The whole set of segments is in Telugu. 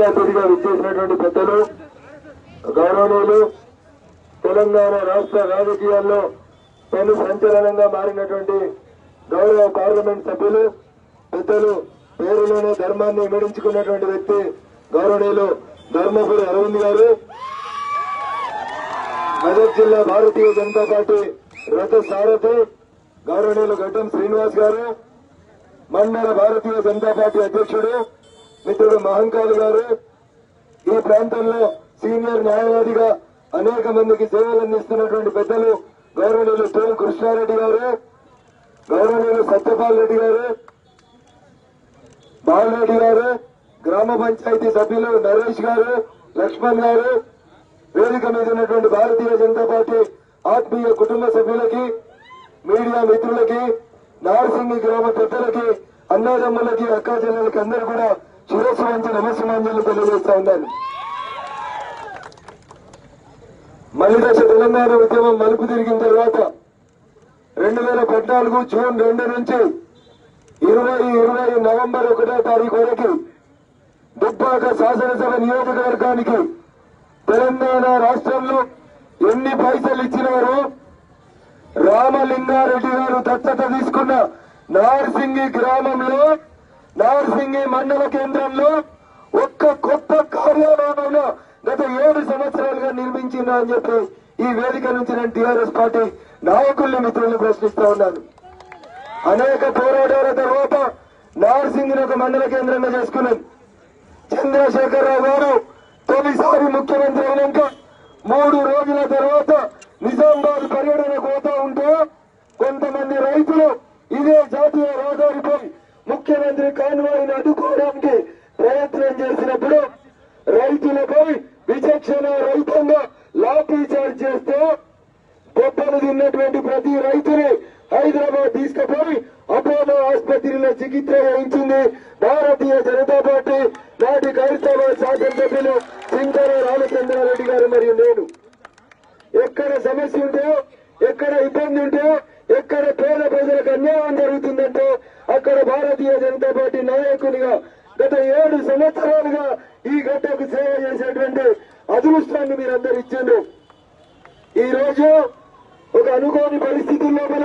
ముఖ్య అతిథిగా విచ్చేసినటువంటి పెద్దలు గౌరవనీయులు తెలంగాణ రాష్ట్ర రాజకీయాల్లో పెను సంచలనంగా మారినటువంటి గౌరవ పార్లమెంట్ సభ్యులు పెద్దలు పేరులోనే ధర్మాన్ని విమరించుకున్నటువంటి వ్యక్తి గౌరవనీయులు ధర్మపురి అరవింద్ గారు మెదక్ జిల్లా భారతీయ జనతా పార్టీ రథ సారథి గౌరవనీయులు గడ్డం శ్రీనివాస్ గారు మండల భారతీయ జనతా పార్టీ అధ్యక్షుడు మిత్రుడు మహంకాళి గారు ఈ ప్రాంతంలో సీనియర్ న్యాయవాదిగా అనేక మందికి సేవలు అందిస్తున్నటువంటి పెద్దలు గౌరవనీయులు తోలు కృష్ణారెడ్డి గారు గౌరవనీయులు సత్యపాల్ రెడ్డి గారు బాలరెడ్డి గారు గ్రామ పంచాయతీ సభ్యులు నరేష్ గారు లక్ష్మణ్ గారు వేదిక మీద ఉన్నటువంటి భారతీయ జనతా పార్టీ ఆత్మీయ కుటుంబ సభ్యులకి మీడియా మిత్రులకి నార్సింగి గ్రామ పెద్దలకి అన్నదమ్ములకి అక్కా చెల్లెలకి అందరూ కూడా శిరస్సు వంచి నమస్సుమాంజలు తెలియజేస్తా ఉన్నాను మళ్ళీ దశ తెలంగాణ ఉద్యమం మలుపు తిరిగిన తర్వాత రెండు వేల పద్నాలుగు జూన్ రెండు నుంచి ఇరవై ఇరవై నవంబర్ ఒకటో తారీఖు వరకు దుబ్బాక శాసనసభ నియోజకవర్గానికి తెలంగాణ రాష్ట్రంలో ఎన్ని పైసలు ఇచ్చినారో రామలింగారెడ్డి గారు దత్తత తీసుకున్న నార్సింగి గ్రామంలో నార్సింగి మండల కేంద్రంలో ఒక్క కొత్త కార్యాలయమైన గత ఏడు సంవత్సరాలుగా నిర్మించిందా అని చెప్పి ఈ వేదిక నుంచి నేను టీఆర్ఎస్ పార్టీ నాయకుల్ని మిత్రుల్ని ప్రశ్నిస్తా ఉన్నాను అనేక పోరాటాల తర్వాత నార్సింగిని ఒక మండల కేంద్రంగా చేసుకున్నాం చంద్రశేఖరరావు గారు తొలిసారి ముఖ్యమంత్రి అయినాక మూడు రోజుల తర్వాత నిజామాబాద్ పర్యటనకు పోతా ఉంటే కొంతమంది రైతులు ఇదే జాతీయ రహదారిపై ముఖ్యమంత్రి కాన్వాయిని అడ్డుకోవడానికి ప్రయత్నం చేసినప్పుడు రైతులపై విచక్షణ రహితంగా లాఠీ చార్జ్ చేస్తే దెబ్బలు తిన్నటువంటి ప్రతి రైతుని హైదరాబాద్ తీసుకుపోయి అపోలో ఆసుపత్రిలో చికిత్స చేయించింది భారతీయ జనతా పార్టీ నాటి ఖైరతాబాద్ శాసనసభ్యులు సింగర రామచంద్రారెడ్డి గారు మరియు నేను ఎక్కడ సమస్య ఉంటే ఎక్కడ ఇబ్బంది ఉంటే ఎక్కడ పేద ప్రజలకు అన్యాయం జరుగుతుందంటే అక్కడ భారతీయ జనతా పార్టీ నాయకునిగా గత ఏడు సంవత్సరాలుగా ఈ గడ్డకు సేవ చేసేటువంటి అదృష్టాన్ని మీరందరూ ఇచ్చిండ్రు ఈ రోజు ఒక అనుకోని పరిస్థితుల లోపల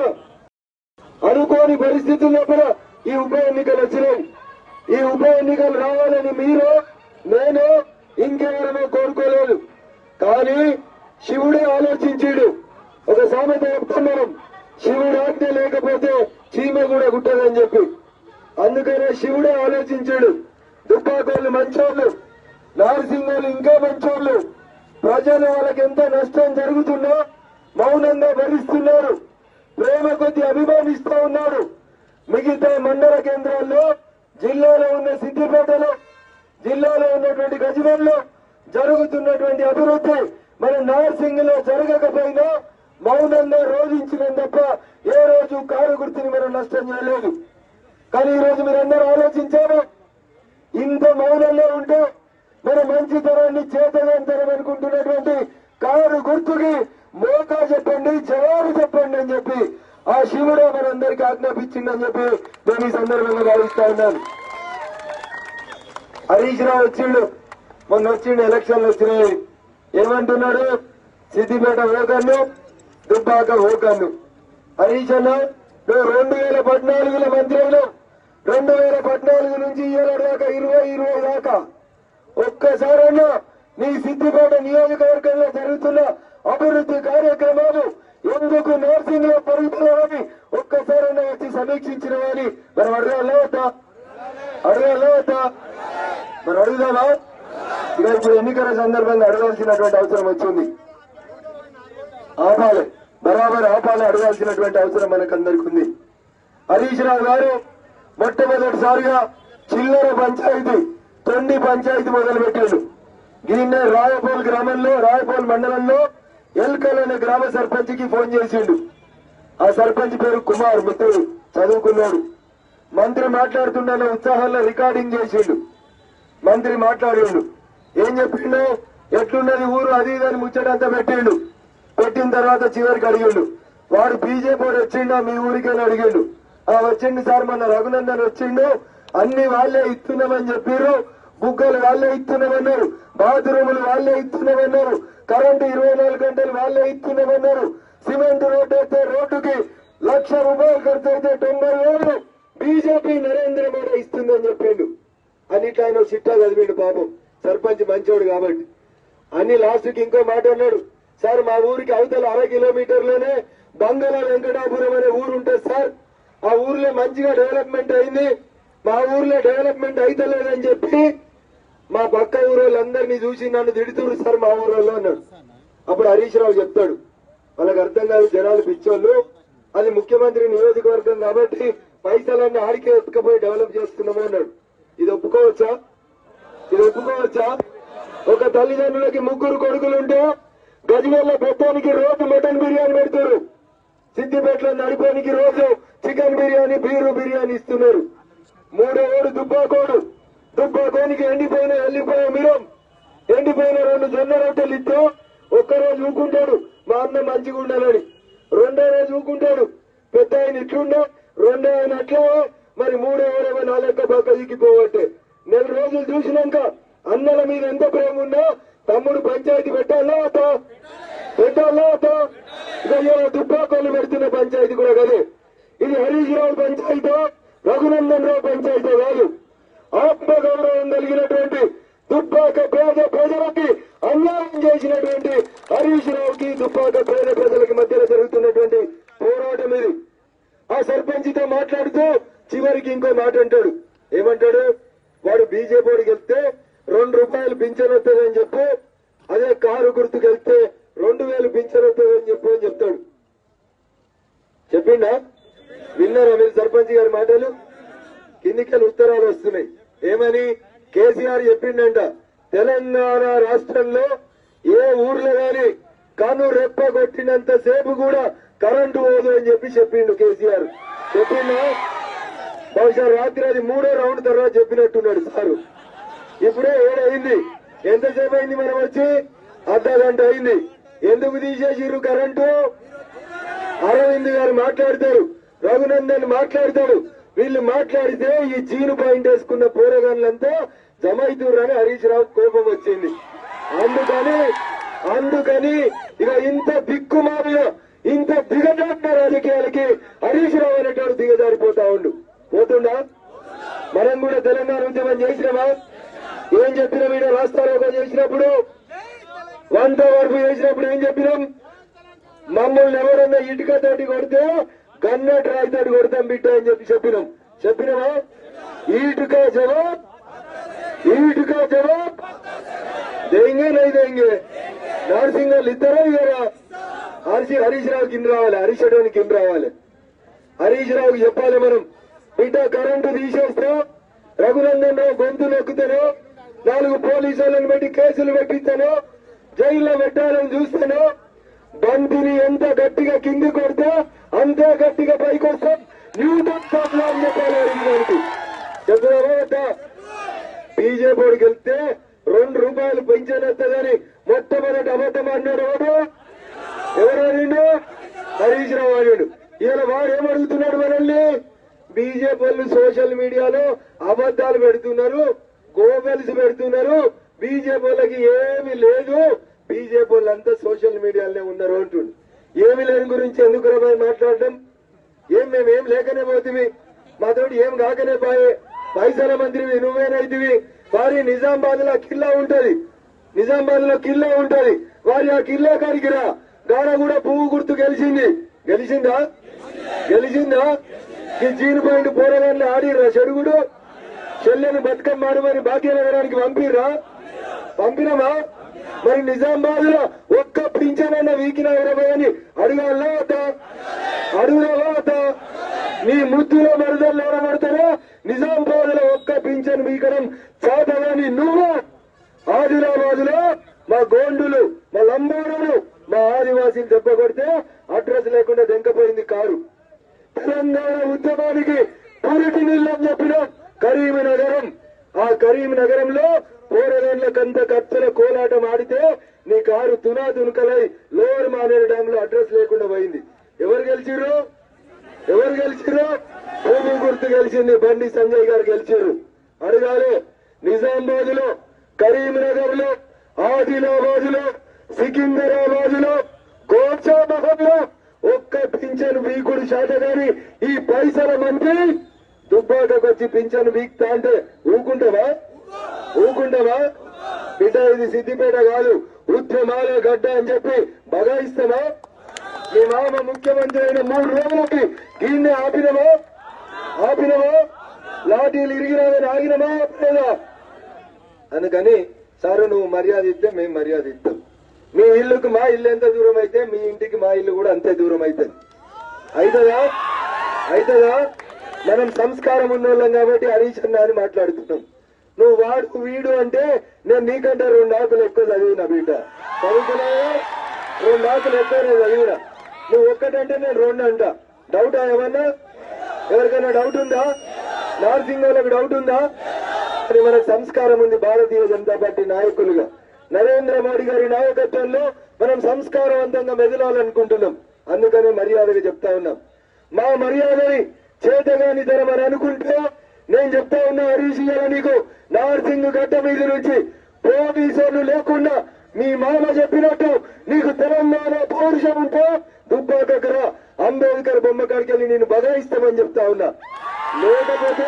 అనుకోని పరిస్థితుల లోపల ఈ ఉప ఎన్నికలు వచ్చినాయి ఈ ఉప ఎన్నికలు రావాలని మీరు నేను ఇంకెవరమో కోరుకోలేదు కానీ శివుడే ఆలోచించాడు ఒక సామెత చెప్తాం మనం శివుడు ఆజ్ఞ లేకపోతే చీమ కూడా గుట్టదని చెప్పి అందుకనే శివుడే ఆలోచించాడు దుబ్బాకోళ్ళు మంచోళ్ళు నారసింహులు ఇంకా మంచోళ్ళు ప్రజలు వాళ్ళకి ఎంత నష్టం జరుగుతున్నా మౌనంగా భరిస్తున్నారు ప్రేమ కొద్ది అభిమానిస్తూ ఉన్నారు మిగతా మండల కేంద్రాల్లో జిల్లాలో ఉన్న సిద్దిపేటలో జిల్లాలో ఉన్నటువంటి గజవల్లో జరుగుతున్నటువంటి అభివృద్ధి మన నార్సింగ్ లో జరగకపోయినా మౌనంగా రోధించడం తప్ప ఏ రోజు కారు గుర్తుని మనం నష్టం చేయలేదు కానీ ఈ రోజు మీరందరూ ఆలోచించారు ఇంత మౌనంలో ఉంటే మన మంచితనాన్ని చేతనంతరం అనుకుంటున్నటువంటి కారు గుర్తుకి మోకా చెప్పండి జవాబు చెప్పండి అని చెప్పి ఆ శివుడే మనందరికీ ఆజ్ఞాపించిందని చెప్పి నేను ఈ సందర్భంగా భావిస్తా ఉన్నాను హరీష్ రావు వచ్చిండు మొన్న వచ్చిండు ఎలక్షన్లు వచ్చినాయి ఏమంటున్నాడు సిద్దిపేట ఓకన్ను దుబ్బాక ఓకన్ను హరీష్ అన్న నువ్వు రెండు వేల పద్నాలుగులో మంత్రి అయినావు రెండు వేల పద్నాలుగు నుంచి ఇరవై దాకా ఇరవై ఇరవై దాకా ఒక్కసారన్నా నీ సిద్దిపేట నియోజకవర్గంలో జరుగుతున్న అభివృద్ధి కార్యక్రమాలు ఎందుకు నర్సింగ్ లో పెరుగుతున్నామని ఒక్కసారన్నా వచ్చి సమీక్షించినవని మనం అడగాలా వద్దా అడగాలా వద్దా మరి అడుగుదామా ఇక ఇప్పుడు ఎన్నికల సందర్భంగా అడగాల్సినటువంటి అవసరం వచ్చింది ఆపాలి బరాబర్ ఆపాలి అడగాల్సినటువంటి అవసరం మనకందరికి ఉంది హరీష్ రావు గారు మొట్టమొదటిసారిగా చిల్లర పంచాయతీ తొండి పంచాయతీ మొదలు పెట్టాడు దీన్నే రాయపోల్ గ్రామంలో రాయపోల్ మండలంలో ఎల్కల్ అనే గ్రామ సర్పంచ్ కి ఫోన్ చేసిండు ఆ సర్పంచ్ పేరు కుమార్ మిత్రుడు చదువుకున్నాడు మంత్రి మాట్లాడుతున్న ఉత్సాహంలో రికార్డింగ్ చేసిండు మంత్రి మాట్లాడిండు ఏం చెప్పిండు ఎట్లున్నది ఊరు అది ఇది అని ముచ్చటంతా పెట్టిండు పెట్టిన తర్వాత చివరికి అడిగిండు వాడు బీజేపీ వాడు వచ్చిండా మీ ఊరికని అడిగిండు ఆ వచ్చిండు సార్ మన రఘునందన్ వచ్చిండు అన్ని వాళ్ళే ఇస్తున్నామని చెప్పిర్రు బుగ్గలు వాళ్ళే ఇస్తున్నామన్నారు బాత్రూములు వాళ్ళే ఇస్తున్నామన్నారు కరెంటు ఇరవై నాలుగు గంటలు వాళ్ళే ఇస్తున్నామన్నారు సిమెంట్ రోడ్డు అయితే రోడ్డుకి లక్ష రూపాయలు ఖర్చు అయితే తొంభై వేలు బీజేపీ నరేంద్ర మోడీ ఇస్తుందని చెప్పిండు అన్నిట్లో ఆయన చిట్టా చదివిండు పాపం సర్పంచ్ మంచోడు కాబట్టి అన్ని లాస్ట్ కి ఇంకో మాట అన్నాడు సార్ మా ఊరికి అవతల అర కిలోమీటర్లోనే బంగళ వెంకటాపురం అనే ఊరు ఉంటుంది సార్ ఆ ఊర్లో మంచిగా డెవలప్మెంట్ అయింది మా ఊర్లో డెవలప్మెంట్ అయితలేదని చెప్పి మా పక్క ఊరోళ్ళందరినీ చూసి నన్ను తిడుతున్నారు సార్ మా ఊరోళ్ళు అన్నాడు అప్పుడు హరీష్ రావు చెప్తాడు వాళ్ళకి అర్థం కాదు జనాలు పిచ్చోళ్ళు అది ముఖ్యమంత్రి నియోజకవర్గం కాబట్టి పైసలన్నీ ఆడికే ఎత్తుకపోయి డెవలప్ చేస్తున్నాము అన్నాడు ఇది ఒప్పుకోవచ్చా ఇది ఒప్పుకోవచ్చా ఒక తల్లిదండ్రులకి ముగ్గురు కొడుకులుంటే గజవల్ల పెద్దానికి రోజు మటన్ బిర్యానీ పెడతారు సిద్దిపేటలో నడిపోనికి రోజు చికెన్ బిర్యానీ బీరు బిర్యానీ ఇస్తున్నారు మూడో ఓడు దుబ్బాకోడు దుబ్బాకోనికి ఎండిపోయిన వెళ్ళిపోయే మిరం ఎండిపోయిన రెండు జొన్న రొట్టెలు ఇస్తే ఒక్కరోజు ఊకుంటాడు మా అన్న మంచిగా ఉండాలని రెండో రోజు ఊకుంటాడు పెద్ద ఆయన ఇట్లుండే రెండో ఆయన అట్లా మరి మూడో ఓడేమో నా లెక్క పక్క దిగిపోవట్టే నెల రోజులు చూసినాక అన్నల మీద ఎంత ప్రేమ ఉన్నా తమ్ముడు పంచాయతీ పెట్టాలా అతో పెట్టాలా అతో ఇక ఇవాళ దుబ్బాకోళ్ళు పెడుతున్న పంచాయతీ కూడా కదే ఇది హరీష్ రావు పంచాయతీ రఘునందన్ రావు పంచాయతీ కాదు ఆత్మగౌరవం కలిగినటువంటి దుబ్బాక పేద ప్రజలకి అన్యాయం చేసినటువంటి హరీష్ రావుకి దుబ్బాక పేద ప్రజలకి మధ్యలో జరుగుతున్నటువంటి పోరాటం ఇది ఆ సర్పంచ్తో మాట్లాడుతూ చివరికి ఇంకో మాట అంటాడు ఏమంటాడు వాడు బీజేపీకి వెళ్తే రెండు రూపాయలు పింఛన్ వస్తుందని చెప్పు అదే కారు గుర్తుకు వెళ్తే రెండు వేలు పింఛన్ వస్తుందని చెప్పు అని చెప్తాడు చెప్పిండా విన్నారా మీరు సర్పంచ్ గారి మాటలు కిందికెళ్ళి ఉత్తరాలు వస్తున్నాయి ఏమని కేసీఆర్ చెప్పిండంట తెలంగాణ రాష్ట్రంలో ఏ ఊర్లో గాని కను రెప్ప కొట్టినంత సేపు కూడా కరెంటు పోదు అని చెప్పి చెప్పిండు కేసీఆర్ చెప్పిండా బహుశా రాత్రి అది మూడో రౌండ్ తర్వాత చెప్పినట్టున్నాడు సారు ఇప్పుడే ఏడైంది ఎంతసేపు అయింది మనం వచ్చి అర్ధ గంట అయింది ఎందుకు తీసేసిర్రు కరెంటు అరవింద్ గారు మాట్లాడతారు రఘునందన్ మాట్లాడతాడు వీళ్ళు మాట్లాడితే ఈ జీను పాయింట్ వేసుకున్న పోరగాళ్ళంతా జమ అవుతుర్రని హరీష్ రావు కోపం వచ్చింది అందుకని అందుకని ఇక ఇంత దిక్కుమాలిన ఇంత దిగజారిన రాజకీయాలకి హరీష్ రావు అనేటోడు దిగజారిపోతా ఉండు పోతుండా మనం కూడా తెలంగాణ ఉద్యమం చేసినామా ఏం చెప్పిన వీడు రాస్తారోకో చేసినప్పుడు వంట వరకు చేసినప్పుడు ఏం చెప్పినాం మమ్మల్ని ఎవరన్నా ఇటుక తోటి కొడితే గన్నెట్ రాయితోటి కొడతాం బిడ్డ అని చెప్పి చెప్పినాం చెప్పినామా ఈటుక జవాబ్ ఈటుక జవాబ్ దేంగే నై దేంగే నరసింగ్ వాళ్ళు ఇద్దరే ఇయ్యరా హరిషి హరీష్ రావు కింద రావాలి హరీష్ అడవని కింద రావాలి హరీష్ రావుకి చెప్పాలి మనం బిడ్డ కరెంటు తీసేస్తే రఘునందన్ రావు గొంతు నొక్కుతాను నాలుగు పోలీసు వాళ్ళని పెట్టి కేసులు పెట్టిస్తాను జైల్లో పెట్టాలని చూస్తాను బంతిని ఎంత గట్టిగా కింది కొడితే అంతే గట్టిగా పైకి వస్తాం న్యూటన్ టాప్లో అని చెప్పాలి అడిగినానికి చెప్తున్నారా బీజేపీకి వెళ్తే రెండు రూపాయలు పెంచని వస్తుందని మొట్టమొదటి అబద్ధం అన్నాడు వాడు ఎవరు అడిగిండు హరీష్ రావు అడిగాడు ఇలా వాడు ఏమడుగుతున్నాడు మనల్ని బీజేపీ వాళ్ళు సోషల్ మీడియాలో అబద్ధాలు పెడుతున్నారు గోబెల్స్ పెడుతున్నారు బీజేపీ వాళ్ళకి ఏమీ లేదు బీజేపీ వాళ్ళంతా సోషల్ మీడియాలోనే ఉన్నారు అంటుండు ఏమి లేని గురించి ఎందుకు రమాయి మాట్లాడడం ఏం మేమేం లేకనే పోతివి మాతోటి ఏం కాకనే పోయే పైసల మంత్రివి నువ్వేనైతివి వారి నిజామాబాద్ లో కిల్లా ఉంటది నిజామాబాద్ లో కిల్లా ఉంటది వారి ఆ కిల్లా కాడికి రా గాడ కూడా పువ్వు గుర్తు గెలిచింది గెలిచిందా గెలిచిందా ఈ జీన్ పాయింట్ పోరగాన్ని ఆడిర్రా చెడుగుడు చెల్లెని బతుకమ్మ ఆడమని భాగ్యనగరానికి పంపిర్రా పంపినమా మరి నిజామాబాద్ లో ఒక్క పింఛనన్న వీకిన అని అడగాలా వద్దా అడుగుదావా వద్దా నీ ముద్దులో మరదలు ఎవరబడతారో నిజామాబాద్ లో ఒక్క పింఛన్ వీకడం చాతగాని నువ్వు ఆదిలాబాద్ లో మా గోండులు మా లంబాడులు మా ఆదివాసీలు దెబ్బ కొడితే అడ్రస్ లేకుండా దెంకపోయింది కారు తెలంగాణ ఉద్యమానికి పూరిటి నీళ్ళని చెప్పిన కరీంనగరం ఆ కరీంనగరంలో పోరగాండ్లకంత కత్తుల కోలాటం ఆడితే నీ కారు తునా తునకలై లోవర్ మానేరు డ్యామ్ లో అడ్రస్ లేకుండా పోయింది ఎవరు గెలిచిర్రు ఎవరు గెలిచిర్రు భూమి గుర్తు గెలిచింది బండి సంజయ్ గారు గెలిచారు అడగాలి నిజామాబాద్ లో కరీంనగర్ లో ఆదిలాబాద్ లో సికింద్రాబాద్ లో గోచామహల్ లో ఒక్క పింఛను వీకుడు శాత గాని ఈ పైసల మంత్రి దుబ్బాకకు వచ్చి పింఛను వీక్తా అంటే ఊకుంటావా ఊకుంటావా బిడ్డ ఇది సిద్దిపేట కాదు ఉద్యమాల గడ్డ అని చెప్పి బగాయిస్తావా మీ మామ ముఖ్యమంత్రి అయిన మూడు రోజులకి దీన్ని ఆపినవా ఆపినవా లాఠీలు ఇరిగినామని ఆగినమా ఆపలేదా అందుకని సారు నువ్వు మర్యాద ఇస్తే మేము మర్యాద ఇస్తాం మీ ఇల్లుకు మా ఇల్లు ఎంత దూరం అయితే మీ ఇంటికి మా ఇల్లు కూడా అంతే దూరం అవుతుంది అవుతుందా అవుతుందా మనం సంస్కారం ఉన్నోళ్ళం కాబట్టి హరీష్ అన్న అని మాట్లాడుతున్నాం నువ్వు వాడు వీడు అంటే నేను నీకంటే రెండు ఆకులు ఎక్కువ చదివిన బిడ్డ చదువుతున్నావా రెండు ఆకులు ఎక్కువనే చదివిన నువ్వు ఒక్కటంటే నేను రెండు అంట డౌటా ఏమన్నా ఎవరికైనా డౌట్ ఉందా నార్సింగ్ వాళ్ళకి డౌట్ ఉందా అని మనకు సంస్కారం ఉంది భారతీయ జనతా పార్టీ నాయకులుగా నరేంద్ర మోడీ గారి నాయకత్వంలో మనం సంస్కారవంతంగా మెదలాలనుకుంటున్నాం అందుకనే మర్యాదగా చెప్తా ఉన్నాం మా మర్యాదని చేతగాని తరం అని అనుకుంటే నేను చెప్తా ఉన్నా హరీష్ గారు నీకు నార్సింగ్ గడ్డ మీద నుంచి పోలీసులు లేకుండా మీ మామ చెప్పినట్టు నీకు తెలంగాణ పౌరుషం ఉంటే దుబ్బాకర అంబేద్కర్ బొమ్మ కాడికి వెళ్ళి నేను బగాయిస్తామని చెప్తా ఉన్నా లేకపోతే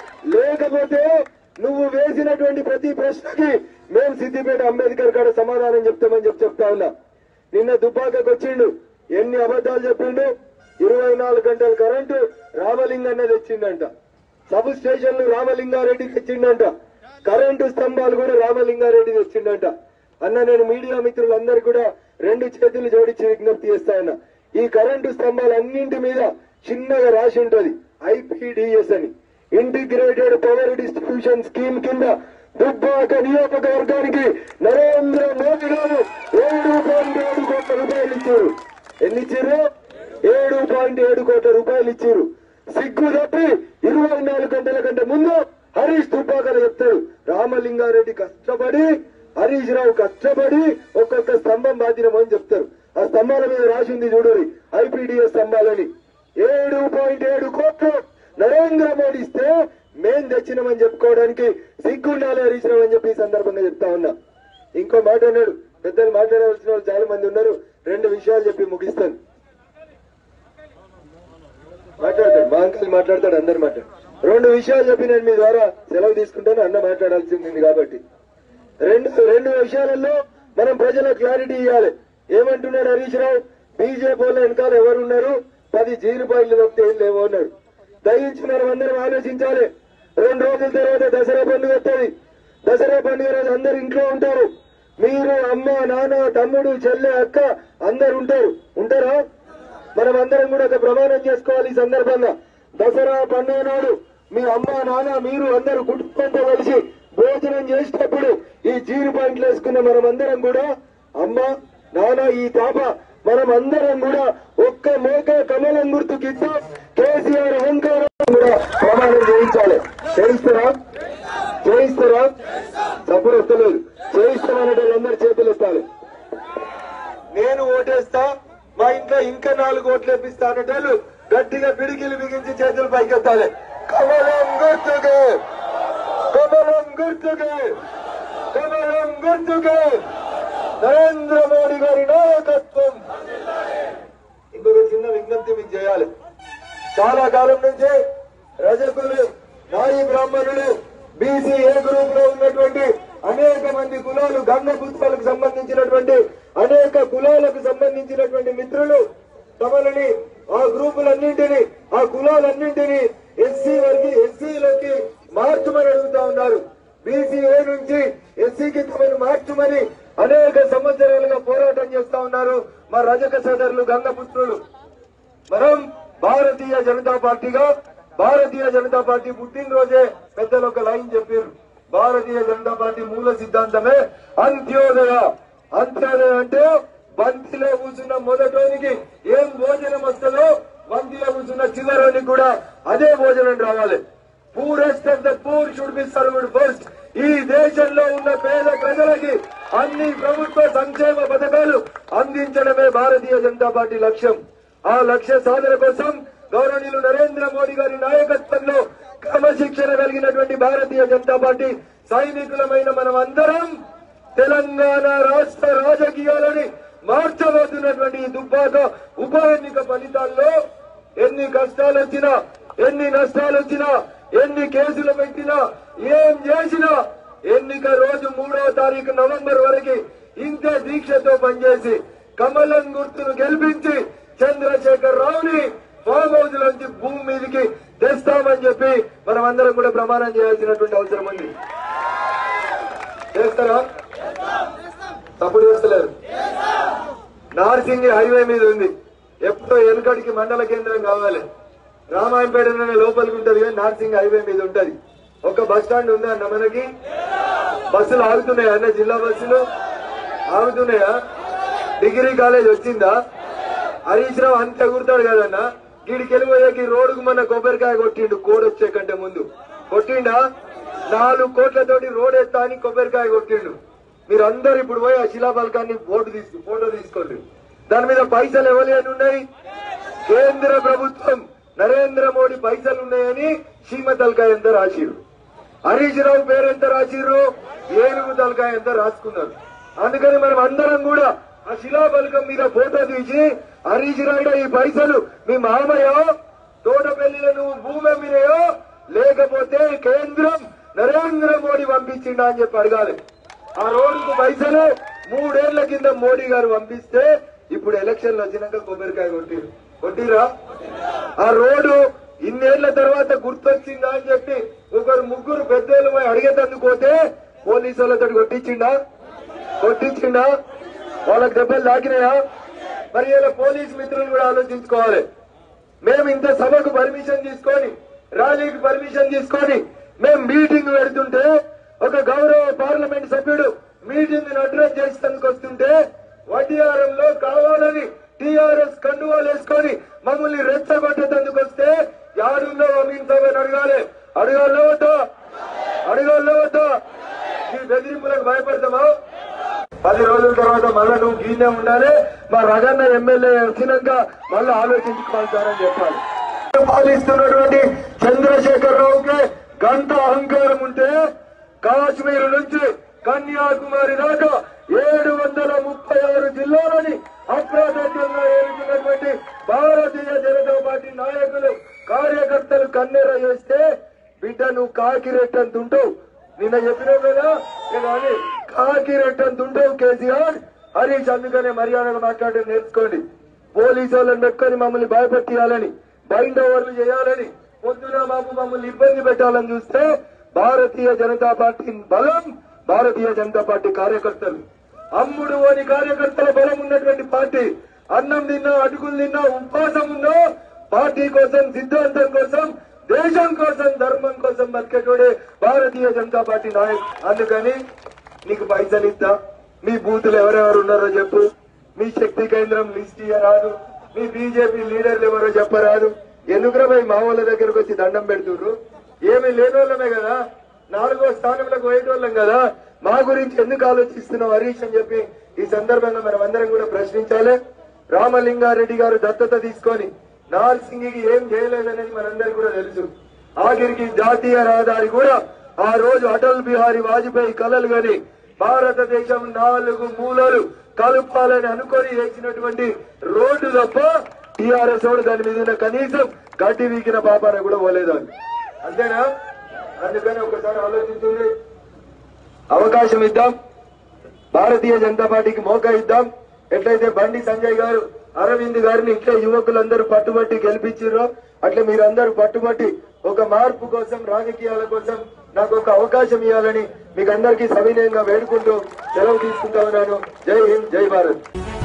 లేకపోతే నువ్వు వేసినటువంటి ప్రతి ప్రశ్నకి మేము సిద్దిపేట అంబేద్కర్ కాడ సమాధానం చెప్తామని చెప్పి చెప్తా ఉన్నా నిన్న దుబ్బాకకు వచ్చిండు ఎన్ని అబద్ధాలు చెప్పిండు ఇరవై నాలుగు గంటల కరెంటు రామలింగన్న తెచ్చిండంట సబ్ స్టేషన్లు రామలింగారెడ్డి తెచ్చిండంట కరెంటు స్తంభాలు కూడా రామలింగారెడ్డి తెచ్చిండంట అన్న నేను మీడియా మిత్రులందరూ కూడా రెండు చేతులు జోడించి విజ్ఞప్తి చేస్తా ఉన్నా ఈ కరెంటు స్తంభాలన్నింటి మీద చిన్నగా రాసి ఉంటది ఐపీడిఎస్ అని ఇంటిగ్రేటెడ్ పవర్ డిస్ట్రిబ్యూషన్ స్కీమ్ కింద దుబ్బాక నియోజకవర్గానికి నరేంద్ర మోదీ గారు ఏడు పాయింట్ ఏడు కోట్ల రూపాయలు ఇచ్చారు ఎన్ని ఇచ్చారు ఏడు పాయింట్ ఏడు కోట్ల రూపాయలు ఇచ్చారు సిగ్గు తప్పి ఇరవై నాలుగు గంటల కంటే ముందు హరీష్ దుబ్బాకర్ చెప్తాడు రామలింగారెడ్డి కష్టపడి హరీష్ రావు కష్టపడి ఒక్కొక్క స్తంభం బాధినమని చెప్తారు ఆ స్తంభాల మీద రాసి ఉంది చూడరి ఐపీడీఎస్ స్తంభాలని ఏడు పాయింట్ ఏడు కోట్లు నరేంద్ర మోడీ ఇస్తే మేం తెచ్చినామని చెప్పుకోవడానికి సిగ్గుండాలి హరీష్ రావు అని చెప్పి ఈ సందర్భంగా చెప్తా ఉన్నా ఇంకో మాట అన్నాడు పెద్దలు మాట్లాడవలసిన వాళ్ళు చాలా మంది ఉన్నారు రెండు విషయాలు చెప్పి ముగిస్తాను మాట్లాడతాడు మా అంకల్ మాట్లాడతాడు అందరు మాట్లాడు రెండు విషయాలు చెప్పి నేను మీ ద్వారా సెలవు తీసుకుంటాను అన్న మాట్లాడాల్సింది కాబట్టి రెండు రెండు విషయాలలో మనం ప్రజలకు క్లారిటీ ఇవ్వాలి ఏమంటున్నాడు హరీష్ రావు బీజేపీ వాళ్ళ వెనకాల ఎవరున్నారు పది జీరు పాయింట్లు తప్పితే ఏం లేవు అన్నాడు దయించి మనం అందరం ఆలోచించాలి రెండు రోజుల తర్వాత దసరా పండుగ వస్తుంది దసరా పండుగ రోజు అందరు ఇంట్లో ఉంటారు మీరు అమ్మ నాన్న తమ్ముడు చెల్లె అక్క అందరు ఉంటారు ఉంటారా మనం అందరం కూడా ఒక ప్రమాణం చేసుకోవాలి ఈ సందర్భంగా దసరా పండుగ నాడు మీ అమ్మ నాన్న మీరు అందరు కుటుంబంతో కలిసి భోజనం చేసేటప్పుడు ఈ జీరు పాయింట్లు వేసుకున్న మనం అందరం కూడా అమ్మ నాన్న ఈ తాప మనం అందరం కూడా ఒక్క మేక కమలం గుర్తుకిద్దాం కేసీఆర్ అహంకారం కూడా ప్రమాణం చేయించాలి చేయిస్తారా చేయిస్తారా సపోర్ట్ వస్తలేదు చేయిస్తామనే వాళ్ళందరూ చేతులు ఎత్తాలి నేను ఓటేస్తా మా ఇంట్లో ఇంకా నాలుగు ఓట్లు వేపిస్తా అనేటోళ్ళు గట్టిగా పిడికిలు బిగించి చేతులు పైకెత్తాలి కమలం గుర్తుకు కమలం గుర్తుకు కమలం గుర్తుకు నరేంద్ర మోడీ గారి నాయకత్వం ఇంకొక చిన్న విజ్ఞప్తి మీకు చేయాలి చాలా కాలం నుంచి రజకులు నాయి బ్రాహ్మణులు బీసీ ఏ గ్రూప్ లో ఉన్నటువంటి అనేక మంది కులాలు గంగ పుత్రాలకు సంబంధించినటువంటి అనేక కులాలకు సంబంధించినటువంటి మిత్రులు తమలని ఆ గ్రూపులన్నింటినీ ఆ కులాలన్నింటినీ ఎస్సీ వరకు ఎస్సీలోకి మార్చమని అడుగుతా ఉన్నారు బీసీఏ నుంచి ఎస్సీకి తమను మార్చమని అనేక సంవత్సరాలుగా పోరాటం చేస్తా ఉన్నారు మా రజక సోదరులు గంగపుత్రులు మనం భారతీయ జనతా పార్టీగా భారతీయ జనతా పార్టీ పుట్టినరోజే పెద్దలు ఒక లైన్ చెప్పారు భారతీయ జనతా పార్టీ మూల సిద్ధాంతమే అంత్యోదయ అంత్యోదయ అంటే బంతిలో కూర్చున్న మొదటోనికి ఏం భోజనం వస్తుందో బంతిలో కూర్చున్న చివరోనికి కూడా అదే భోజనం రావాలి purest of the poor should be served first ఈ దేశంలో ఉన్న పేద ప్రజలకి అన్ని ప్రభుత్వ సంక్షేమ పథకాలు అందించడమే భారతీయ జనతా పార్టీ లక్ష్యం ఆ లక్ష్య సాధన కోసం గౌరవనీయులు నరేంద్ర మోడీ గారి నాయకత్వంలో క్రమశిక్షణ కలిగినటువంటి భారతీయ జనతా పార్టీ సైనికులమైన మనం అందరం తెలంగాణ రాష్ట్ర రాజకీయాలని మార్చబోతున్నటువంటి ఈ దుబ్బాక ఉప ఎన్నిక ఫలితాల్లో ఎన్ని కష్టాలు వచ్చినా ఎన్ని నష్టాలు వచ్చినా ఎన్ని కేసులు పెట్టినా ఏం చేసినా ఎన్నిక రోజు మూడవ తారీఖు నవంబర్ వరకు ఇంతే దీక్షతో పనిచేసి కమలం గుర్తును గెలిపించి చంద్రశేఖర్ రావుని ఫామ్ హౌస్ నుంచి భూమి మీదకి తెస్తామని చెప్పి మనం అందరం కూడా ప్రమాణం చేయాల్సినటువంటి అవసరం ఉంది చేస్తారా తప్పుడు చేస్తలేరు నార్సింగి హైవే మీద ఉంది ఎప్పుడో వెనుకడికి మండల కేంద్రం కావాలి రామాయంపేట లోపలికి ఉంటది కానీ నార్సింగ్ హైవే మీద ఉంటది ఒక బస్ స్టాండ్ ఉందా అన్న మనకి బస్సులు ఆగుతున్నాయా అన్న జిల్లా బస్సులు ఆగుతున్నాయా డిగ్రీ కాలేజ్ వచ్చిందా హరీష్ రావు అంత ఎగురుతాడు కదన్నా వీడికి వెళ్ళిపోయాకి రోడ్డుకు మన కొబ్బరికాయ కొట్టిండు కోడ్ వచ్చే కంటే ముందు కొట్టిండా నాలుగు కోట్లతోటి రోడ్ ఎత్తా అని కొబ్బరికాయ కొట్టిండు మీరు అందరు ఇప్పుడు పోయి ఆ శిలాఫలకాన్ని ఫోటో తీసుకు ఫోటో తీసుకోండి దాని మీద పైసలు ఎవరు ఉన్నాయి కేంద్ర ప్రభుత్వం నరేంద్ర మోడీ పైసలు ఉన్నాయని సీమ తలకాయ ఎంత రాసిరు హరీష్ రావు పేరు ఎంత రాసిర్రు ఏనుగు తలకాయ ఎంత రాసుకున్నారు అందుకని మనం అందరం కూడా ఆ శిలాఫలకం మీద ఫోటో తీసి హరీష్ రాయుడు ఈ పైసలు మీ మామయ్యో తోటపల్లిలో నువ్వు భూమి అమ్మినాయో లేకపోతే కేంద్రం నరేంద్ర మోడీ పంపించిండా అని చెప్పి అడగాలి ఆ రోడ్డుకు పైసలు మూడేళ్ల కింద మోడీ గారు పంపిస్తే ఇప్పుడు ఎలక్షన్లు వచ్చినాక కొబ్బరికాయ కొట్టిరు కొట్టిరా ఆ రోడ్డు ఇన్నేళ్ల తర్వాత గుర్తొచ్చిందా అని చెప్పి ఒకరు ముగ్గురు పెద్దోళ్ళు పోయి అడిగేటందుకు పోతే పోలీసు వాళ్ళతో కొట్టించిండా కొట్టించిండా వాళ్ళకి దెబ్బలు తాకినాయా మరి ఇలా పోలీస్ మిత్రులు కూడా ఆలోచించుకోవాలి మేము ఇంత సభకు పర్మిషన్ తీసుకొని ర్యాలీకి పర్మిషన్ తీసుకొని మేము మీటింగ్ పెడుతుంటే ఒక గౌరవ పార్లమెంట్ సభ్యుడు మీటింగ్ అడ్రస్ చేసేందుకు వస్తుంటే వడ్డీఆరంలో కావాలని టీఆర్ఎస్ కండువాలు వేసుకొని మమ్మల్ని రెచ్చగొట్టేందుకు వస్తే యాడుందో అమీన్ సాబ్ అని అడగాలి అడగాలో వద్దా అడగాలో వద్దా ఈ బెదిరింపులకు భయపడతామా పది రోజుల తర్వాత మళ్ళా నువ్వు గీనే ఉండాలి మా రగన్న ఎమ్మెల్యే వచ్చినాక మళ్ళీ ఆలోచించుకోవాలని చెప్పాలి పాలిస్తున్నటువంటి చంద్రశేఖర్ రావుకి గంట అహంకారం ఉంటే కాశ్మీర్ నుంచి కన్యాకుమారి దాకా ఏడు వందల ముప్పై ఆరు జిల్లాలని అప్రదత్తంగా ఏలుతున్నటువంటి భారతీయ జనతా పార్టీ నాయకులు కార్యకర్తలు కన్నెర చేస్తే బిడ్డ నువ్వు కాకిరెట్టంత ఉంటావు నిన్న చెప్పినావు కదా నేను అని కాకిరెట్టంత ఉంటావు కేసీఆర్ హరీష్ అందుకనే మర్యాదగా మాట్లాడడం నేర్చుకోండి పోలీసు వాళ్ళని పెట్టుకొని మమ్మల్ని భయపెట్టియాలని బైండ్ ఓవర్లు చేయాలని పొద్దున బాబు మమ్మల్ని ఇబ్బంది పెట్టాలని చూస్తే భారతీయ జనతా పార్టీ బలం భారతీయ జనతా పార్టీ కార్యకర్తలు అమ్ముడు అని కార్యకర్తల బలం ఉన్నటువంటి పార్టీ అన్నం తిన్నా అటుకులు తిన్నా ఉపవాసం ఉందో పార్టీ కోసం సిద్ధాంతం కోసం దేశం కోసం ధర్మం కోసం బతికేటోడే భారతీయ జనతా పార్టీ నాయకు అందుకని నీకు పైసలు ఇద్దా మీ బూతులు ఎవరెవరు ఉన్నారో చెప్పు మీ శక్తి కేంద్రం లిస్ట్ ఇయ్యరాదు మీ బీజేపీ లీడర్లు ఎవరో చెప్పరాదు ఎందుకురా పోయి మా వాళ్ళ దగ్గరకు వచ్చి దండం పెడుతుర్రు ఏమీ లేనోళ్ళమే కదా నాలుగో స్థానంలోకి పోయేటోళ్ళం కదా మా గురించి ఎందుకు ఆలోచిస్తున్నావు హరీష్ అని చెప్పి ఈ సందర్భంగా మనం అందరం కూడా ప్రశ్నించాలి రామలింగారెడ్డి గారు దత్తత తీసుకొని నార్సింగికి ఏం చేయలేదనేది మనందరికీ కూడా తెలుసు ఆఖరికి జాతీయ రహదారి కూడా ఆ రోజు అటల్ బిహారీ వాజ్పేయి కలలు గని భారతదేశం నాలుగు మూలలు కలుపాలని అనుకొని వేసినటువంటి రోడ్డు తప్ప టీఆర్ఎస్ వాడు దాని మీద ఉన్న కనీసం గడ్డి వీకిన పాపాన కూడా పోలేదు అని అంతేనా అందుకని ఒకసారి ఆలోచించండి అవకాశం ఇద్దాం భారతీయ జనతా పార్టీకి మోకా ఇద్దాం ఎట్లయితే బండి సంజయ్ గారు అరవింద్ గారిని ఇట్లా యువకులందరూ పట్టుబట్టి గెలిపించారో అట్లా మీరందరూ పట్టుబట్టి ఒక మార్పు కోసం రాజకీయాల కోసం నాకు ఒక అవకాశం ఇవ్వాలని మీకు అందరికీ సవినయంగా వేడుకుంటూ సెలవు తీసుకుంటా ఉన్నాను జై హింద్ జై భారత్